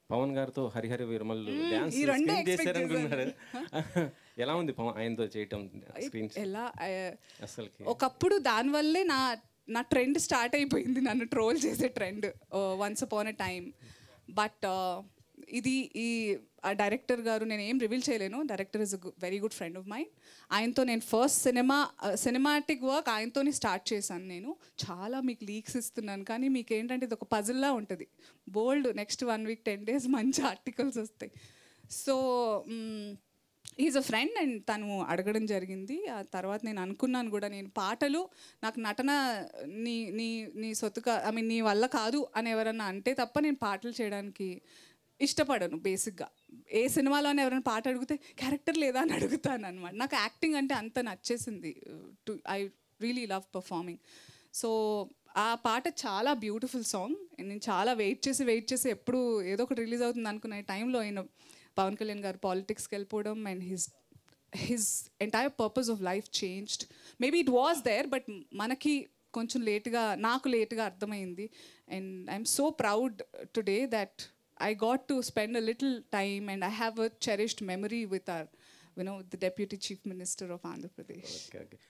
పవన్ గారితో హరిహర వీరమల్లు డ్యాన్స్ ఈ రెండే స్క్రీన్ expect చేశారనుకున్నారు ఎలా ఉంది పవన్ ఆయనతో చేయటం స్క్రీన్ ఎలా ఆ, అసలుకి ఒకప్పుడు దానివల్లే నా నా ట్రెండ్ స్టార్ట్ అయిపోయింది నన్ను ట్రోల్ చేసే trend once upon a time but ఇది ఈ ఆ డైరెక్టర్ గారు నేను ఏం రివీల్ చేయలేను director is very good friend of mine ఆయనతో నేను ఫస్ట్ సినిమా సినిమాటిక్ వర్క్ ఆయనతోనే స్టార్ట్ చేశాను నేను చాలా మీకు లీక్స్ ఇస్తున్నాను కానీ మీకు ఏంటంటే ఇది ఒక పజిల్లా ఉంటుంది bold next one week ten days మంచి ఆర్టికల్స్ వస్తాయి so is a friend and తను అడగడం జరిగింది ఆ తర్వాత నేను అనుకున్నాను కూడా నేను పాటలు నాకు నటన నీ నీ నీ సొత్తుగా ఐ మీన్ నీ వల్ల కాదు అని ఎవరన్నా అంటే తప్ప నేను పాటలు చేయడానికి ఇష్టపడను బేసిక్గా ఏ సినిమాలోనే ఎవరైనా పాట అడిగితే క్యారెక్టర్ లేదా అని అడుగుతాను అనమాట నాకు యాక్టింగ్ అంటే అంత నచ్చేసింది too I really love performing so ఆ పాట చాలా బ్యూటిఫుల్ సాంగ్ నేను చాలా వెయిట్ చేసి వెయిట్ చేసి ఎప్పుడు ఏదో ఒకటి రిలీజ్ అవుతుంది అనుకున్న టైంలో ఆయన పవన్ కళ్యాణ్ గారు పాలిటిక్స్కి వెళ్ళిపోవడం and his his entire purpose of life changed maybe it was there but మనకి కొంచెం లేట్గా నాకు లేట్గా అర్థమైంది and I'm so proud today that I got to spend a little time and I have a cherished memory with our you know the deputy chief minister of Andhra Pradesh okay okay